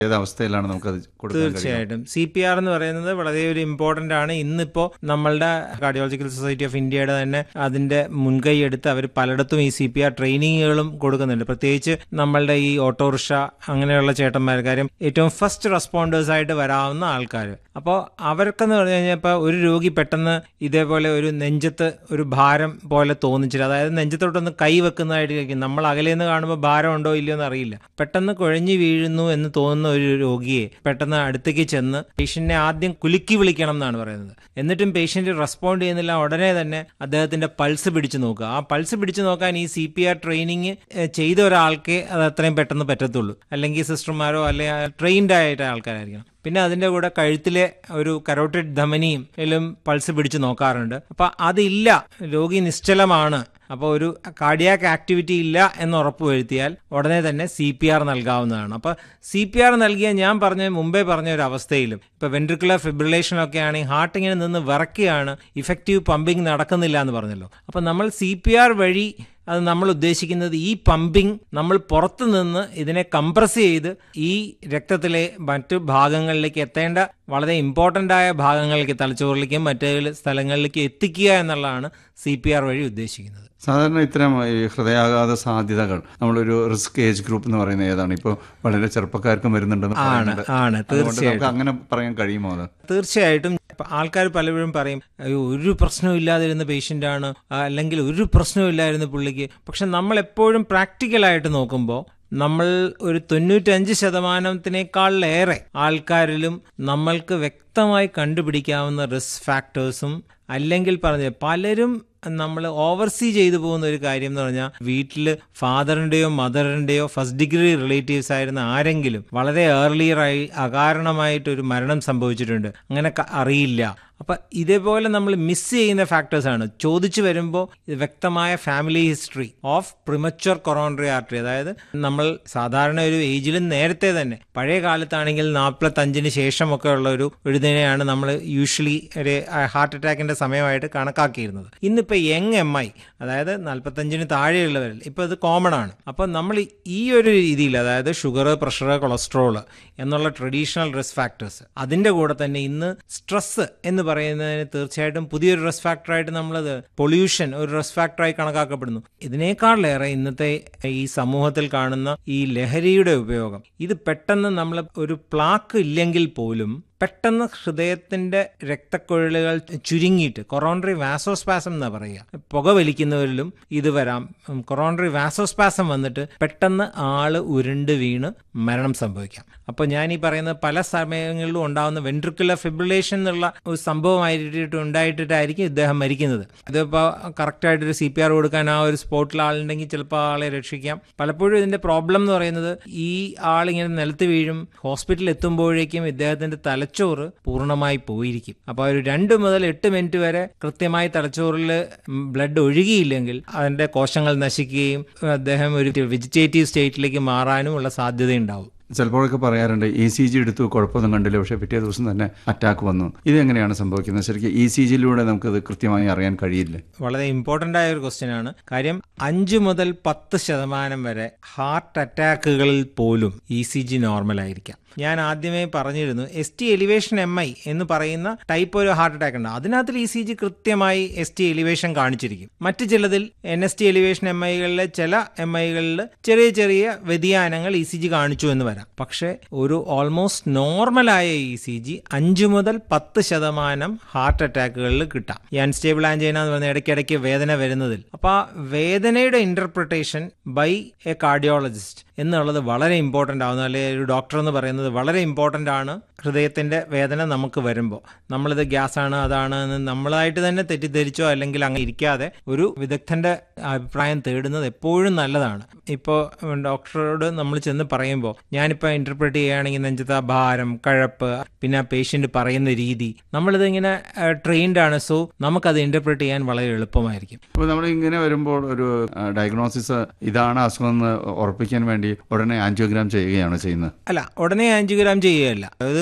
ഏത് അവസ്ഥയിലാണ് നമുക്കത് കൊടുക്കാൻ കഴിയുക തീർച്ചയായിട്ടും സി പി ആർ എന്ന് പറയുന്നത് വളരെ ഒരു ഇമ്പോർട്ടന്റ് ആണ് ഇന്നിപ്പോ നമ്മളുടെ കാർഡിയോളജിക്കൽ സൊസൈറ്റി ഓഫ് ഇന്ത്യയുടെ തന്നെ അതിന്റെ മുൻകൈ എടുത്ത് അവർ പലയിടത്തും ഈ സി പി ആർ ട്രെയിനിങ്ങുകളും കൊടുക്കുന്നുണ്ട് പ്രത്യേകിച്ച് നമ്മളുടെ ഈ ഓട്ടോറിക്ഷ അങ്ങനെയുള്ള ചേട്ടന്മാർ കാര്യം ഏറ്റവും ഫസ്റ്റ് റെസ്പോണ്ടേഴ്സ് ആയിട്ട് വരാവുന്ന ആൾക്കാർ അപ്പോൾ അവർക്കെന്ന് പറഞ്ഞു കഴിഞ്ഞാൽ ഇപ്പോൾ ഒരു രോഗി പെട്ടെന്ന് ഇതേപോലെ ഒരു നെഞ്ചത്ത് ഒരു ഭാരം പോലെ തോന്നിച്ചില്ല അതായത് നെഞ്ചത്തോട്ടൊന്ന് കൈ വെക്കുന്നതായിട്ട് കഴിക്കും നമ്മൾ അകലെ നിന്ന് കാണുമ്പോൾ ഭാരം ഉണ്ടോ ഇല്ലയോ എന്ന് അറിയില്ല പെട്ടെന്ന് കുഴഞ്ഞു വീഴുന്നു എന്ന് തോന്നുന്ന ഒരു രോഗിയെ പെട്ടെന്ന് അടുത്തേക്ക് ചെന്ന് പേഷ്യന്റിനെ ആദ്യം കുലുക്കി വിളിക്കണം എന്നാണ് പറയുന്നത് എന്നിട്ടും പേഷ്യന്റ് റെസ്പോണ്ട് ചെയ്യുന്നില്ല ഉടനെ തന്നെ അദ്ദേഹത്തിന്റെ പൾസ് പിടിച്ചു നോക്കുക ആ പൾസ് പിടിച്ചു നോക്കാൻ ഈ സി പി ആർ ട്രെയിനിങ് ചെയ്ത ഒരാൾക്കേ അത് അത്രയും പെട്ടെന്ന് പറ്റത്തുള്ളൂ അല്ലെങ്കിൽ സിസ്റ്റർമാരോ അല്ലെങ്കിൽ ട്രെയിൻഡ് ആയിട്ട് ആൾക്കാരായിരിക്കണം പിന്നെ അതിന്റെ കൂടെ കഴുത്തിലെ ഒരു കരോട്ടിഡ് ധമനിയും എല്ലാം പൾസ് പിടിച്ച് നോക്കാറുണ്ട് അപ്പൊ അതില്ല രോഗി നിശ്ചലമാണ് അപ്പോൾ ഒരു കാർഡിയാക് ആക്ടിവിറ്റി ഇല്ല എന്ന് ഉറപ്പ് വരുത്തിയാൽ ഉടനെ തന്നെ സി പി ആർ നൽകാവുന്നതാണ് അപ്പോൾ സി പി ആർ നൽകിയ ഞാൻ പറഞ്ഞ മുമ്പേ പറഞ്ഞ ഒരു അവസ്ഥയിലും ഇപ്പോൾ വെൻട്രിക്കുലർ ഫിബ്രിലേഷൻ ഒക്കെ ആണെങ്കിൽ ഹാർട്ട് ഇങ്ങനെ നിന്ന് വിറക്കുകയാണ് ഇഫക്റ്റീവ് പമ്പിങ് നടക്കുന്നില്ല എന്ന് പറഞ്ഞല്ലോ അപ്പോൾ നമ്മൾ സി പി ആർ വഴി അത് നമ്മൾ ഉദ്ദേശിക്കുന്നത് ഈ പമ്പിങ് നമ്മൾ പുറത്തു നിന്ന് ഇതിനെ കംപ്രസ് ചെയ്ത് ഈ രക്തത്തിലെ മറ്റു ഭാഗങ്ങളിലേക്ക് എത്തേണ്ട വളരെ ഇമ്പോർട്ടൻ്റ് ആയ ഭാഗങ്ങളിലേക്ക് തലച്ചോറിലേക്കും മറ്റു സ്ഥലങ്ങളിലേക്ക് എത്തിക്കുക എന്നുള്ളതാണ് സി പി ആർ വഴി ഉദ്ദേശിക്കുന്നത് സാധാരണ ഇത്തരം ഈ ഹൃദയാഘാത സാധ്യതകൾ നമ്മളൊരു റിസ്ക് ഏജ് ഗ്രൂപ്പ് എന്ന് പറയുന്നത് ഏതാണ് ഇപ്പോൾ വളരെ ചെറുപ്പക്കാർക്കും വരുന്നുണ്ടെന്ന് ആണ് പറയുന്നുണ്ട്. ആണ് അതുകൊണ്ട് നമുക്ക് തീർച്ചയായിട്ടും അങ്ങനെ പറയാൻ കഴിയുമോ അത് തീർച്ചയായിട്ടും ആൾക്കാർ പലപ്പോഴും പറയും അയ്യോ ഒരു പ്രശ്നവും ഇല്ലാതിരുന്ന പേഷ്യൻ്റ് ആണ് ആ, അല്ലെങ്കിൽ ഒരു പ്രശ്നവും ഇല്ലായിരുന്നു പുള്ളിക്ക് പക്ഷെ നമ്മൾ എപ്പോഴും പ്രാക്ടിക്കലായിട്ട് നോക്കുമ്പോൾ നമ്മൾ ഒരു തൊണ്ണൂറ്റഞ്ച് ശതമാനത്തിനേക്കാളിലേറെ ആൾക്കാരിലും നമ്മൾക്ക് വ്യക്തമായി കണ്ടുപിടിക്കാവുന്ന റിസ്ക് ഫാക്ടേഴ്സും അല്ലെങ്കിൽ പറഞ്ഞ പലരും നമ്മൾ ഓവർസീ ചെയ്തു പോകുന്ന ഒരു കാര്യം എന്ന് പറഞ്ഞാൽ വീട്ടിൽ ഫാദറിൻ്റെയോ മദറിൻ്റെയോ ഫസ്റ്റ് ഡിഗ്രി റിലേറ്റീവ്സ് ആയിരുന്ന ആരെങ്കിലും വളരെ ഏർലിയറായി അകാരണമായിട്ടൊരു മരണം സംഭവിച്ചിട്ടുണ്ട് അങ്ങനെ ക- അറിയില്ല അപ്പം ഇതേപോലെ നമ്മൾ മിസ് ചെയ്യുന്ന ഫാക്ടേഴ്സാണ് ചോദിച്ചു വരുമ്പോൾ ഇത് വ്യക്തമായ family history of premature coronary artery അതായത് നമ്മൾ സാധാരണ ഒരു ഏജിലും നേരത്തെ തന്നെ പഴയ കാലത്താണെങ്കിൽ നാൽപ്പത്തഞ്ചിന് ശേഷമൊക്കെ ഉള്ള ഒരു എഴുതിനെയാണ് നമ്മൾ യൂഷ്വലി ഒരു ഹാർട്ട് അറ്റാക്കിന്റെ സമയമായിട്ട് കണക്കാക്കിയിരുന്നത് ഇന്നിപ്പോൾ യങ് എം ഐ അതായത് നാൽപ്പത്തഞ്ചിന് താഴെയുള്ളവരിൽ ഇപ്പോൾ ഇത് കോമൺ ആണ് അപ്പോൾ നമ്മൾ ഈ ഒരു രീതിയിൽ അതായത് ഷുഗർ പ്രഷർ കൊളസ്ട്രോൾ എന്നുള്ള ട്രഡീഷണൽ റിസ്ക് ഫാക്ടേഴ്സ് അതിൻ്റെ കൂടെ തന്നെ ഇന്ന് സ്ട്രെസ് എന്ന് പറയുന്നതിന് തീർച്ചയായിട്ടും പുതിയൊരു റിസ്ക് ഫാക്ടറായിട്ട് നമ്മളത് പൊല്യൂഷൻ ഒരു റിസ്ക് ഫാക്ടറായി കണക്കാക്കപ്പെടുന്നു ഇതിനേക്കാളേറെ ഇന്നത്തെ ഈ സമൂഹത്തിൽ കാണുന്ന ഈ ലഹരിയുടെ ഉപയോഗം ഇത് പെട്ടെന്ന് നമ്മൾ ഒരു പ്ലാക്ക് ഇല്ലെങ്കിൽ പോലും പെട്ടെന്ന് ഹൃദയത്തിന്റെ രക്തക്കൊഴലുകൾ ചുരുങ്ങിയിട്ട് കൊറോണറി വാസോസ്പാസം എന്നാ പറയുക പുക വലിക്കുന്നവരിലും ഇത് വരാം കൊറോണറി വാസോസ്പാസം വന്നിട്ട് പെട്ടെന്ന് ആള് ഉരുണ്ട് വീണ് മരണം സംഭവിക്കാം അപ്പോൾ ഞാൻ ഈ പറയുന്ന പല സമയങ്ങളിലും ഉണ്ടാകുന്ന വെൻട്രിക്കുലർ ഫിബ്രിലേഷൻ എന്നുള്ള ഒരു സംഭവമായിട്ട് ഉണ്ടായിട്ടായിരിക്കും ഇദ്ദേഹം മരിക്കുന്നത് ഇതിപ്പോൾ കറക്റ്റായിട്ടൊരു സി പി ആർ കൊടുക്കാൻ ആ ഒരു സ്പോട്ടിൽ ആളുണ്ടെങ്കിൽ ചിലപ്പോൾ ആളെ രക്ഷിക്കാം പലപ്പോഴും ഇതിന്റെ പ്രോബ്ലം എന്ന് പറയുന്നത് ഈ ആളിങ്ങനെ നിലത്ത് വീഴും ഹോസ്പിറ്റലിൽ എത്തുമ്പോഴേക്കും ഇദ്ദേഹത്തിന്റെ തലച്ചോറ് പൂർണ്ണമായി പോയിരിക്കും അപ്പോൾ ഒരു രണ്ട് മുതൽ എട്ട് മിനിറ്റ് വരെ കൃത്യമായി തലച്ചോറിൽ ബ്ലഡ് ഒഴുകിയില്ലെങ്കിൽ അതിന്റെ കോശങ്ങൾ നശിക്കുകയും അദ്ദേഹം ഒരു വെജിറ്റേറ്റീവ് സ്റ്റേറ്റിലേക്ക് മാറാനും ഉള്ള സാധ്യതയുണ്ടാവും ചിലപ്പോഴൊക്കെ പറയാറുണ്ട് ഇ സി ജി എടുത്തു കുഴപ്പമൊന്നും കണ്ടില്ല പക്ഷേ പിറ്റേ ദിവസം തന്നെ അറ്റാക്ക് വന്നു ഇത് എങ്ങനെയാണ് സംഭവിക്കുന്നത് ശരിക്കും ഇ സി ജിയിലൂടെ നമുക്കത് കൃത്യമായി അറിയാൻ കഴിയില്ല വളരെ ഇമ്പോർട്ടൻ്റ് ആയ ഒരു ക്വസ്റ്റ്യൻ ആണ് കാര്യം അഞ്ച് മുതൽ പത്ത് ശതമാനം വരെ ഹാർട്ട് അറ്റാക്കുകളിൽ പോലും ഇ സി ജി നോർമൽ ആയിരിക്കാം ഞാൻ ആദ്യമേ പറഞ്ഞിരുന്നു S T elevation M I എന്ന് പറയുന്ന ടൈപ്പ് ഒരു ഹാർട്ട് അറ്റാക്ക് ഉണ്ട് അതിനകത്തിൽ ഇ സി ജി കൃത്യമായി എസ് ടി എലിവേഷൻ കാണിച്ചിരിക്കും മറ്റു ചിലതിൽ N S T elevation M ഐകളിലെ ചില എം ഐകളിൽ ചെറിയ ചെറിയ വ്യതിയാനങ്ങൾ ഇ സി ജി കാണിച്ചു എന്ന് വരാം പക്ഷേ ഒരു ഓൾമോസ്റ്റ് നോർമലായ ഇ സി ജി അഞ്ച് മുതൽ പത്ത് ശതമാനം ഹാർട്ട് അറ്റാക്കുകളിൽ കിട്ടാം ഈ അൺസ്റ്റേബിൾ ആൻജൈന എന്ന് പറഞ്ഞാൽ ഇടയ്ക്കിടയ്ക്ക് വേദന വരുന്നതിൽ അപ്പോൾ ആ വേദനയുടെ ഇന്റർപ്രിട്ടേഷൻ ബൈ എ കാർഡിയോളജിസ്റ്റ് എന്നുള്ളത് വളരെ ഇമ്പോർട്ടൻ്റ് ആവുന്നു അല്ലെങ്കിൽ ഒരു ഡോക്ടർ എന്ന് പറയുന്നത് വളരെ ഇമ്പോർട്ടൻ്റ് ആണ് ഹൃദയത്തിൻ്റെ വേദന നമുക്ക് വരുമ്പോൾ നമ്മളിത് ഗ്യാസ് ആണ് അതാണ് എന്ന് നമ്മളായിട്ട് തന്നെ തെറ്റിദ്ധരിച്ചോ അല്ലെങ്കിൽ അങ്ങനെ ഇരിക്കാതെ ഒരു വിദഗ്ധൻ്റെ അഭിപ്രായം തേടുന്നത് എപ്പോഴും നല്ലതാണ് ഇപ്പോൾ ഡോക്ടറോട് നമ്മൾ ചെന്ന് പറയുമ്പോൾ ഞാനിപ്പോൾ ഇന്റർപ്രറ്റ് ചെയ്യുകയാണെങ്കിൽ നെഞ്ചത്ത ഭാരം കഴപ്പ് പിന്നെ ആ പേഷ്യൻ്റ് പറയുന്ന രീതി നമ്മളിത് ഇങ്ങനെ ട്രെയിൻഡ് ആണ് സോ നമുക്കത് ഇന്റർപ്രറ്റ് ചെയ്യാൻ വളരെ എളുപ്പമായിരിക്കും അപ്പോൾ നമ്മൾ ഇങ്ങനെ വരുമ്പോൾ ഒരു ഡയഗ്നോസിസ് ഇതാണ് അസുഖം എന്ന് ഉറപ്പിക്കാൻ വേണ്ടി ഉടനെ ആൻജിയോഗ്രാം ചെയ്യുകയാണ് ചെയ്യുന്നത് അല്ല ഉടനെ ആൻജിയോഗ്രാം ചെയ്യുകയല്ല അതായത്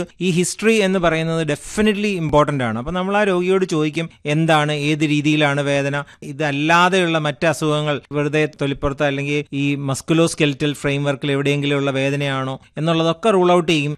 ഈ ഹിസ്റ്ററി എന്ന് പറയുന്നത് ഡെഫിനറ്റ്ലി ഇമ്പോർട്ടൻ്റ് ആണ് അപ്പോൾ നമ്മൾ ആ രോഗിയോട് ചോദിക്കും എന്താണ് ഏത് രീതിയിലാണ് വേദന ഇതല്ലാതെയുള്ള മറ്റ് അസുഖങ്ങൾ വെറുതെ തൊലിപ്പുറത്ത് അല്ലെങ്കിൽ ഈ മസ്കുലോ സ്കെൽറ്റൽ ഫ്രെയിംവർക്കിൽ എവിടെയെങ്കിലുമുള്ള വേദനയാണോ എന്നുള്ളതൊക്കെ റൂൾ ഔട്ട് ചെയ്യും